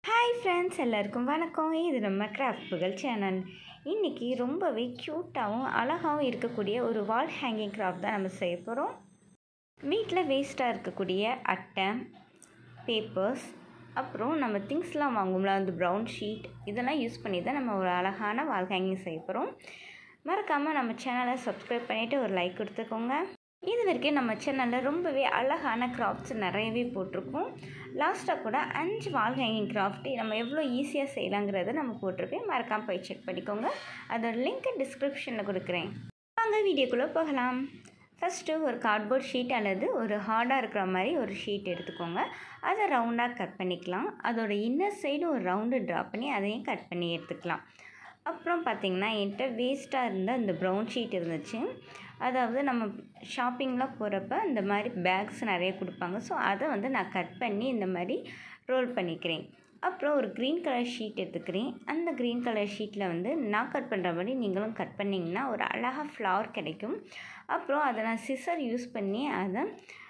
hi friends எல்லாருக்கும் வணக்கம் இது நம்ம கிராஃப்ட் புகழ் சேனல் இன்றைக்கி ரொம்பவே க்யூட்டாகவும் அழகாகவும் இருக்கக்கூடிய ஒரு வால் ஹேங்கிங் கிராஃப்ட் தான் நம்ம செய்ய போகிறோம் வீட்டில் வேஸ்ட்டாக இருக்கக்கூடிய அட்டை பேப்பர்ஸ் அப்புறம் நம்ம திங்ஸ்லாம் வாங்குவோம்ல அந்த ப்ரௌன் ஷீட் இதெல்லாம் யூஸ் பண்ணி தான் நம்ம ஒரு அழகான வால் ஹேங்கிங் செய்ய போகிறோம் மறக்காமல் நம்ம சேனலை சப்ஸ்கிரைப் பண்ணிவிட்டு ஒரு லைக் கொடுத்துக்கோங்க இது வரைக்கும் நம்ம சேனலில் ரொம்பவே அழகான கிராஃப்ட்ஸ் நிறையவே போட்டிருக்கோம் லாஸ்ட்டாக கூட அஞ்சு வால் ஹேங்கிங் கிராஃப்ட் நம்ம எவ்வளோ ஈஸியாக செய்யலாங்கிறத நம்ம போட்டிருப்பேன் மறக்காமல் போய் செக் பண்ணிக்கோங்க அதோட லிங்க்கை டிஸ்கிரிப்ஷனில் கொடுக்குறேன் வாங்க வீடியோக்குள்ளே போகலாம் ஃபஸ்ட்டு ஒரு கார்ட்போர்ட் ஷீட் அல்லது ஒரு ஹார்டாக இருக்கிற மாதிரி ஒரு ஷீட் எடுத்துக்கோங்க அதை ரவுண்டாக கட் பண்ணிக்கலாம் அதோட இன்னர் சைடு ஒரு ரவுண்டு ட்ரா பண்ணி அதையும் கட் பண்ணி எடுத்துக்கலாம் அப்புறம் பார்த்திங்கன்னா என்கிட்ட வேஸ்ட்டாக இருந்த இந்த ப்ரௌன் ஷீட் இருந்துச்சு அதாவது நம்ம ஷாப்பிங்லாம் போகிறப்ப இந்த மாதிரி பேக்ஸ் நிறைய கொடுப்பாங்க ஸோ அதை வந்து நான் கட் பண்ணி இந்த மாதிரி ரோல் பண்ணிக்கிறேன் அப்புறம் ஒரு க்ரீன் கலர் ஷீட் எடுத்துக்கிறேன் அந்த க்ரீன் கலர் ஷீட்டில் வந்து நான் கட் பண்ணுற மாதிரி நீங்களும் கட் பண்ணிங்கன்னா ஒரு அழகாக ஃப்ளவர் கிடைக்கும் அப்புறம் அதை நான் சிசர் யூஸ் பண்ணி அதை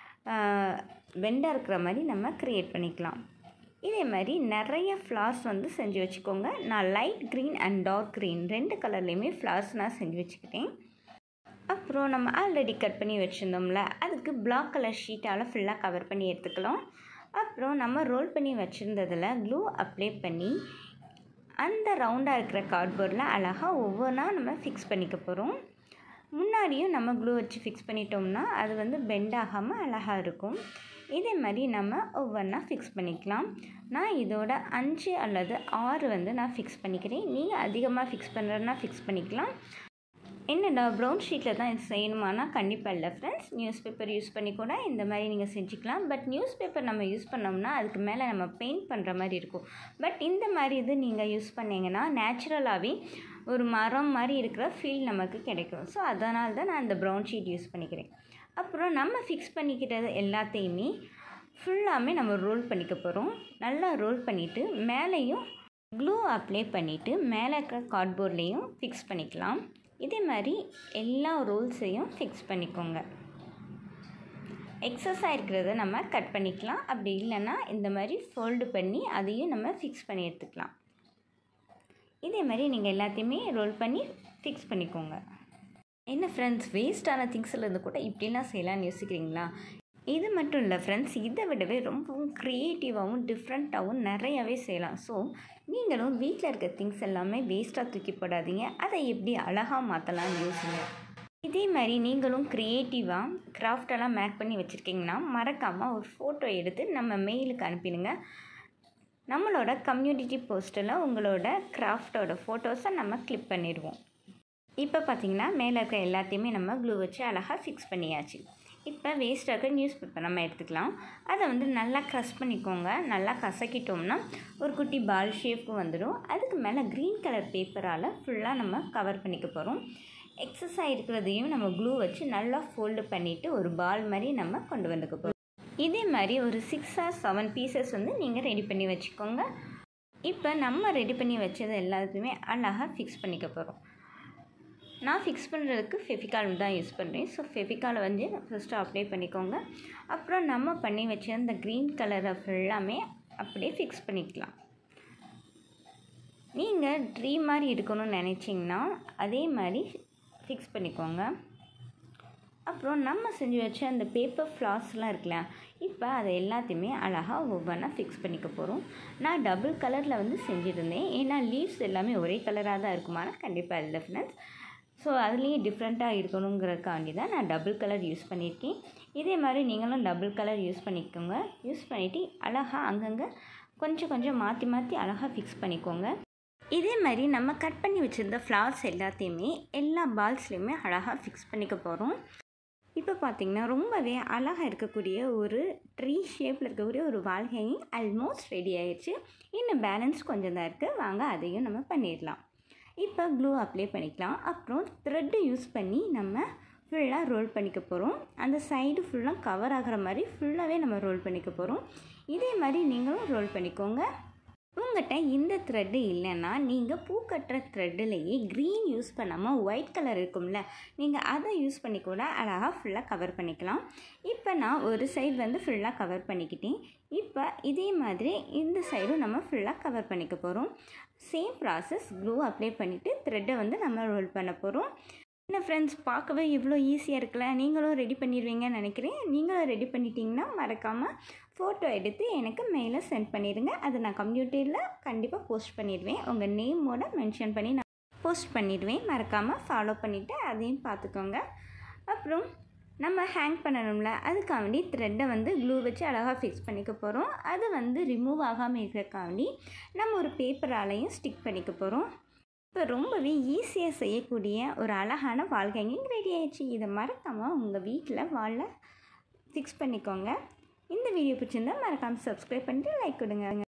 பெண்டாக இருக்கிற மாதிரி நம்ம க்ரியேட் பண்ணிக்கலாம் இதே மாதிரி நிறைய ஃப்ளார்ஸ் வந்து செஞ்சு வச்சுக்கோங்க நான் light green and dark green ரெண்டு கலர்லேயுமே ஃப்ளார்ஸ் நான் செஞ்சு வச்சுக்கிட்டேன் அப்புறம் நம்ம ஆல்ரெடி கட் பண்ணி வச்சுருந்தோம்ல அதுக்கு பிளாக் கலர் ஷீட்டால் ஃபுல்லாக கவர் பண்ணி எடுத்துக்கலாம் அப்புறம் நம்ம ரோல் பண்ணி வச்சுருந்ததில் க்ளூ அப்ளை பண்ணி அந்த ரவுண்டாக இருக்கிற கார்ட்போர்டில் அழகாக ஒவ்வொன்றா நம்ம ஃபிக்ஸ் பண்ணிக்க போகிறோம் முன்னாடியும் நம்ம க்ளூ வச்சு ஃபிக்ஸ் பண்ணிட்டோம்னா அது வந்து பெண்ட் ஆகாமல் அழகாக இருக்கும் இதே மாதிரி நம்ம ஒவ்வொன்றா ஃபிக்ஸ் பண்ணிக்கலாம் நான் இதோட அஞ்சு அல்லது ஆறு வந்து நான் ஃபிக்ஸ் பண்ணிக்கிறேன் நீங்கள் அதிகமாக ஃபிக்ஸ் பண்ணுறதுனா ஃபிக்ஸ் பண்ணிக்கலாம் என்னடா ப்ரௌன் ஷீட்டில் தான் இது செய்யணுமானா கண்டிப்பாக இல்லை ஃப்ரெண்ட்ஸ் நியூஸ் பேப்பர் யூஸ் பண்ணி கூட இந்த மாதிரி நீங்கள் செஞ்சுக்கலாம் பட் நியூஸ் பேப்பர் நம்ம யூஸ் பண்ணோம்னா அதுக்கு மேலே நம்ம பெயிண்ட் பண்ணுற மாதிரி இருக்கும் பட் இந்த மாதிரி இது நீங்கள் யூஸ் பண்ணிங்கன்னா நேச்சுரலாகவே ஒரு மரம் மாதிரி இருக்கிற ஃபீல் நமக்கு கிடைக்கும் ஸோ அதனால தான் நான் இந்த ப்ரௌன் ஷீட் யூஸ் பண்ணிக்கிறேன் அப்புறம் நம்ம ஃபிக்ஸ் பண்ணிக்கிறது எல்லாத்தையுமே ஃபுல்லாமே நம்ம ரோல் பண்ணிக்க போகிறோம் நல்லா ரோல் பண்ணிவிட்டு மேலேயும் க்ளூ அப்ளை பண்ணிவிட்டு மேலே இருக்கிற கார்ட்போர்ட்லேயும் ஃபிக்ஸ் பண்ணிக்கலாம் இதே மாதிரி எல்லா ரோல்ஸையும் ஃபிக்ஸ் பண்ணிக்கோங்க எக்ஸஸாக இருக்கிறத நம்ம கட் பண்ணிக்கலாம் அப்படி இல்லைன்னா இந்த மாதிரி ஃபோல்டு பண்ணி அதையும் நம்ம ஃபிக்ஸ் பண்ணி எடுத்துக்கலாம் இதே மாதிரி நீங்கள் எல்லாத்தையுமே ரோல் பண்ணி ஃபிக்ஸ் பண்ணிக்கோங்க என்ன ஃப்ரெண்ட்ஸ் வேஸ்ட்டான திங்ஸில் இருந்து கூட இப்படிலாம் செய்யலாம்னு யோசிக்கிறீங்களா இது மட்டும் இல்லை ஃப்ரெண்ட்ஸ் இதை விடவே ரொம்பவும் க்ரியேட்டிவாகவும் டிஃப்ரெண்ட்டாகவும் நிறையாவே செய்யலாம் ஸோ நீங்களும் வீட்டில் இருக்க திங்ஸ் எல்லாமே வேஸ்ட்டாக தூக்கி போடாதீங்க அதை எப்படி அழகாக மாற்றலாம்னு யோசிங்க இதே மாதிரி நீங்களும் க்ரியேட்டிவாக கிராஃப்டெல்லாம் மேக் பண்ணி வச்சுருக்கீங்கன்னா மறக்காமல் ஒரு ஃபோட்டோ எடுத்து நம்ம மெயிலுக்கு அனுப்பிடுங்க நம்மளோட கம்யூனிட்டி போஸ்ட்டில் உங்களோட கிராஃப்டோட ஃபோட்டோஸை நம்ம கிளிக் பண்ணிடுவோம் இப்போ பார்த்திங்கன்னா மேலே இருக்க எல்லாத்தையுமே நம்ம க்ளூ வச்சு அழகாக ஃபிக்ஸ் பண்ணியாச்சு இப்போ வேஸ்ட்டாக இருக்க நியூஸ் பேப்பர் நம்ம எடுத்துக்கலாம் அதை வந்து நல்லா க்ரஷ் பண்ணிக்கோங்க நல்லா கசக்கிட்டோம்னா ஒரு குட்டி பால் ஷேப்புக்கு வந்துடும் அதுக்கு மேலே க்ரீன் கலர் பேப்பரால் ஃபுல்லாக நம்ம கவர் பண்ணிக்க போகிறோம் எக்ஸஸாக இருக்கிறதையும் நம்ம க்ளூ வச்சு நல்லா ஃபோல்டு பண்ணிவிட்டு ஒரு பால் மாதிரி நம்ம கொண்டு வந்துக்க போகிறோம் இதே மாதிரி ஒரு சிக்ஸ் ஆர் செவன் பீசஸ் வந்து நீங்கள் ரெடி பண்ணி வச்சுக்கோங்க இப்போ நம்ம ரெடி பண்ணி வச்சது எல்லாத்தையுமே அழகாக ஃபிக்ஸ் பண்ணிக்க போகிறோம் நான் ஃபிக்ஸ் பண்ணுறதுக்கு ஃபெஃபிகால் தான் யூஸ் பண்ணுறேன் ஸோ ஃபெஃபிகாலை வந்து ஃபஸ்ட்டு அப்ளை பண்ணிக்கோங்க அப்புறம் நம்ம பண்ணி வச்ச அந்த க்ரீன் கலரை ஃபுல்லாமே அப்படியே ஃபிக்ஸ் பண்ணிக்கலாம் நீங்கள் ட்ரீ மாதிரி இருக்கணும்னு நினச்சிங்கன்னா அதே மாதிரி ஃபிக்ஸ் பண்ணிக்கோங்க அப்புறம் நம்ம செஞ்சு வச்ச அந்த பேப்பர் ஃப்ளாஸ்லாம் இருக்குல்ல இப்போ அதை எல்லாத்தையுமே அழகாக ஒவ்வொன்றா ஃபிக்ஸ் பண்ணிக்க போகிறோம் நான் டபுள் கலரில் வந்து செஞ்சுருந்தேன் ஏன்னா லீவ்ஸ் எல்லாமே ஒரே கலராக தான் இருக்குமானா கண்டிப்பாக இல்லை ஃப்ரெண்ட்ஸ் ஸோ அதுலேயும் டிஃப்ரெண்ட்டாக இருக்கணுங்கிறதுக்காண்டி தான் நான் டபுள் கலர் யூஸ் பண்ணியிருக்கேன் இதே மாதிரி நீங்களும் டபுள் கலர் யூஸ் பண்ணிக்கோங்க யூஸ் பண்ணிவிட்டு அழகாக அங்கங்கே கொஞ்சம் கொஞ்சம் மாற்றி மாற்றி அழகாக ஃபிக்ஸ் பண்ணிக்கோங்க இதே மாதிரி நம்ம கட் பண்ணி வச்சுருந்த ஃப்ளவர்ஸ் எல்லாத்தையுமே எல்லா பால்ஸ்லேயுமே அழகாக ஃபிக்ஸ் பண்ணிக்க போகிறோம் இப்போ பார்த்திங்கன்னா ரொம்பவே அழகாக இருக்கக்கூடிய ஒரு ட்ரீ ஷேப்பில் இருக்கக்கூடிய ஒரு வால் ஹேங்கிங் ஆல்மோஸ்ட் ரெடி ஆயிடுச்சு இன்னும் பேலன்ஸ் கொஞ்சம் தான் இருக்குது வாங்க அதையும் நம்ம பண்ணிடலாம் இப்போ க்ளூ அப்ளை பண்ணிக்கலாம் அப்புறம் த்ரெட்டு யூஸ் பண்ணி நம்ம ஃபுல்லாக ரோல் பண்ணிக்க போகிறோம் அந்த சைடு ஃபுல்லாக கவர் ஆகிற மாதிரி ஃபுல்லாகவே நம்ம ரோல் பண்ணிக்க போகிறோம் இதே மாதிரி நீங்களும் ரோல் பண்ணிக்கோங்க உங்கள்கிட்ட இந்த த்ரெட்டு இல்லைன்னா நீங்கள் பூ கட்டுற த்ரெட்டுலேயே க்ரீன் யூஸ் பண்ணாமல் ஒயிட் கலர் இருக்கும்ல நீங்கள் அதை யூஸ் பண்ணி கூட அழகாக ஃபுல்லாக கவர் பண்ணிக்கலாம் இப்போ நான் ஒரு சைடு வந்து ஃபுல்லாக கவர் பண்ணிக்கிட்டேன் இப்போ இதே மாதிரி இந்த சைடும் நம்ம ஃபுல்லாக கவர் பண்ணிக்க போகிறோம் சேம் ப்ராசஸ் க்ளூ அப்ளை பண்ணிவிட்டு த்ரெட்டை வந்து நம்ம ரோல் பண்ண போகிறோம் என்ன ஃப்ரெண்ட்ஸ் பார்க்கவே இவ்வளோ ஈஸியாக இருக்குல்ல நீங்களும் ரெடி பண்ணிடுவீங்கன்னு நினைக்கிறேன் நீங்களும் ரெடி பண்ணிட்டீங்கன்னா மறக்காமல் ஃபோட்டோ எடுத்து எனக்கு மெயிலை சென்ட் பண்ணிடுங்க அதை நான் கம்யூனிட்டியில் கண்டிப்பாக போஸ்ட் பண்ணிடுவேன் உங்கள் நேமோட மென்ஷன் பண்ணி நான் போஸ்ட் பண்ணிடுவேன் மறக்காமல் ஃபாலோ பண்ணிவிட்டு அதையும் பார்த்துக்கோங்க அப்புறம் நம்ம ஹேங் பண்ணணும்ல அதுக்காண்டி த்ரெட்டை வந்து க்ளூ வச்சு அழகாக ஃபிக்ஸ் பண்ணிக்க போகிறோம் அது வந்து ரிமூவ் ஆகாமல் இருக்கிறக்காண்டி நம்ம ஒரு பேப்பராலையும் ஸ்டிக் பண்ணிக்க போகிறோம் இப்போ ரொம்பவே ஈஸியாக செய்யக்கூடிய ஒரு அழகான வால் ஹேங்கிங் ரெடி ஆயிடுச்சு இதை மறக்காமல் உங்கள் வீட்டில் வாலில் ஃபிக்ஸ் பண்ணிக்கோங்க இந்த வீடியோ பிடிச்சிருந்தா மறக்காமல் சப்ஸ்கிரைப் பண்ணிட்டு லைக் கொடுங்க